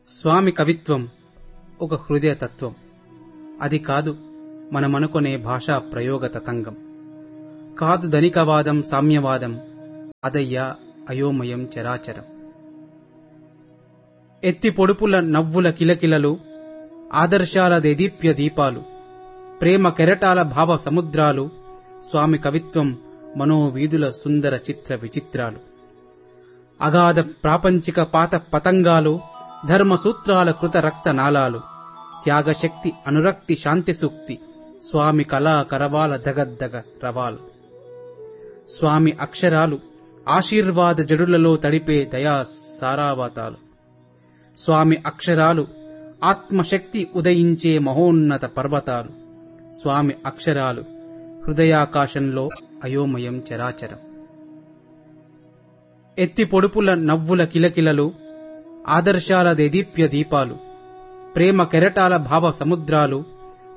స్వామి కవిత్వం ఒక హృదయ తత్వం అది కాదు మనమనుకునే భాషా ప్రయోగ తతంగం కాదు ధనికవాదం సామ్యవాదం అదయ్యా అయోమయం చరాచరం ఎత్తి పొడుపుల నవ్వుల కిలకిలలు ఆదర్శాల దేదీప్య దీపాలు ప్రేమ కెరటాల భావ సముద్రాలు స్వామి కవిత్వం మనోవీధుల సుందర చిత్ర విచిత్రాలు అగాధ ప్రాపంచిక పాత పతంగాలు ధర్మ సూత్రాల కృత రక్త నాళాలు త్యాగశక్తి అనురక్తి శాంతి సూక్తి స్వామి కళా కరవాల దగద్దగ రవాలు స్వామి అక్షరాలు ఆశీర్వాద జడులలో తడిపే దయా సారావతాలు స్వామి అక్షరాలు ఆత్మశక్తి ఉదయించే మహోన్నత పర్వతాలు స్వామి అక్షరాలు హృదయాకాశంలో అయోమయం చరాచరం ఎత్తి పొడుపుల నవ్వుల కిలకిలలు ఆదర్శాల దేదీప్య దీపాలు ప్రేమ కెరటాల భావ సముద్రాలు